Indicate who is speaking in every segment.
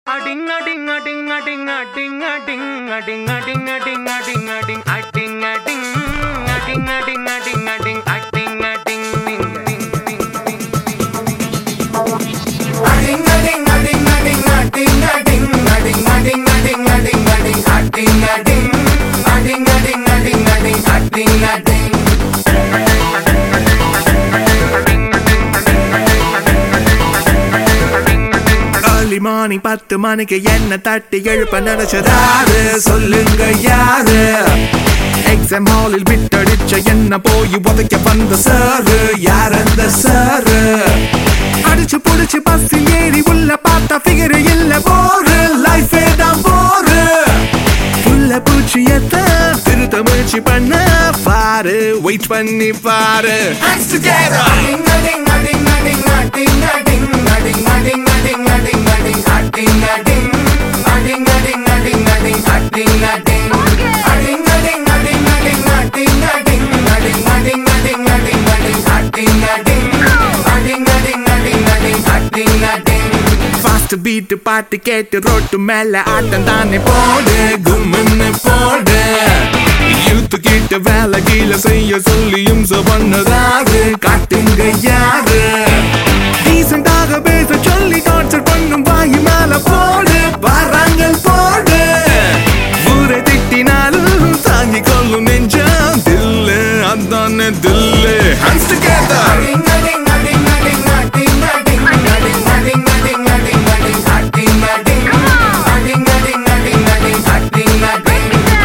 Speaker 1: Ading a ding a ding a ding a ding a ding a ding a ding a ding a ding a ding a ding a ding a ding a ding a ding a ding a ding a ding ding ding ding ding
Speaker 2: Ading a ding a ding a ding a ding a ding a ding a ding a ding a ding a ding a ding a ding a ding a ding a ding a ding a ding a ding
Speaker 3: early morning பத்து மணிக்கு என்ன தட்டி எழுப்ப நினைச்சதாரு சொல்லுங்க யாரு exam ஹாலில் விட்டடிச்ச என்ன போய் உதைக்க வந்த சாரு யார் அந்த சாரு அடிச்சு புடிச்சு பஸ்ஸில் ஏறி உள்ள பார்த்தா ஃபிகர் இல்ல போரு லைஃபே தான் போரு புள்ள பூச்சியத்தான் திருத்த முயற்சி பண்ண பாரு வெயிட் பண்ணி பாரு Hands together
Speaker 2: Ading a ding a ding a ding a ding a ding a ding a ding a ding a ding a ding a ding a ding a ding a ding a ding a ding a ding a ding Ading a ding a ding a ding a ding a ding a ding a ding a ding a ding a ding a ding a ding a ding a ding a ding a ding a ding a ding
Speaker 3: fast beat பாட்டு கேட்டு road மேல ஆட்டம் தானே போடு கும்முன்னு போடு youth கிட்ட வேலை கீழே செய்ய சொல்லியும் பண்ணதாரு காட்டுங்க யாரு டீசெண்டாக பேச சொல்லி டார்ச்சர் பண்ணும் வாயு மேல போடு பாறாங்கல் போடு ஊரை திட்டினாலும் தாங்கி கொள்ளும் நெஞ்சம் தில்லு அதானே தில்லு hands together
Speaker 2: Ding a ding a ding a ding a ding a ding a ding a ding a ding a ding a ding a ding a ding a ding a ding a ding a ding a ding a ding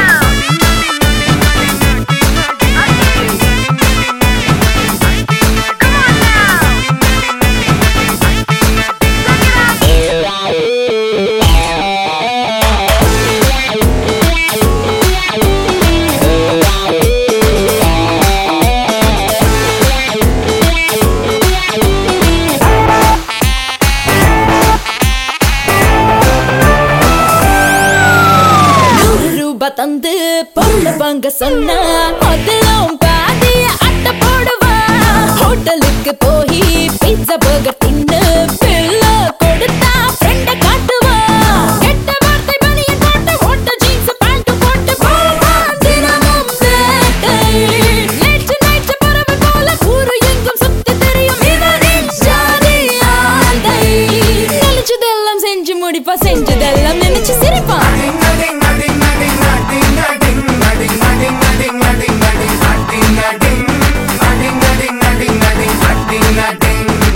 Speaker 4: நூறு ரூபாய் தந்து பொருள் வாங்க சொன்னா அதிலும் பாதி அட்டை போடுவா ஹோட்டலுக்கு போய் பீட்சா பர்கர் தின்னு பில்ல கொடுத்தா ஃப்ரெண்ட காட்டுவா கெட்ட வார்த்தை பனியன் போட்டு ஓட்ட ஜீன்ஸ் பேண்ட் போட்டு போவா தினமும் வேட்டை நேற்று நேற்று பறவை போல ஊரு எங்கும் சுத்தி தெரியும் இவரின் ஜாதி ஆந்தை நினைச்சதெல்லாம் செஞ்சு முடிப்பா செஞ்சதெல்லாம் நினைச்சு சிரிப்பான்
Speaker 2: Ding a ding a ding a ding a ding a ding a ding a ding a ding a ding a ding a ding a ding a ding a ding a ding a ding a ding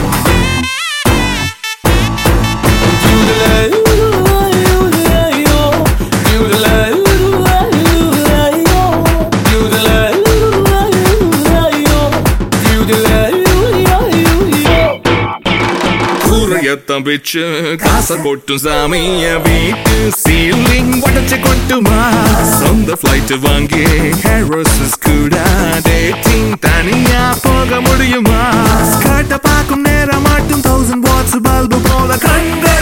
Speaker 3: கூறையத்தான் பிச்சு காசை கொட்டும் சாமிய வீட்டு ceiling உடச்சு கொட்டுமா சொந்த flight வாங்கி ஹேரோசஸ் கூட dating தனியா போக முடியுமா ஸ்கர்ட்ட பார்க்கும் நேரம் மட்டும் தௌசண்ட் வாட்ஸ் பல்பு போல கண்கள்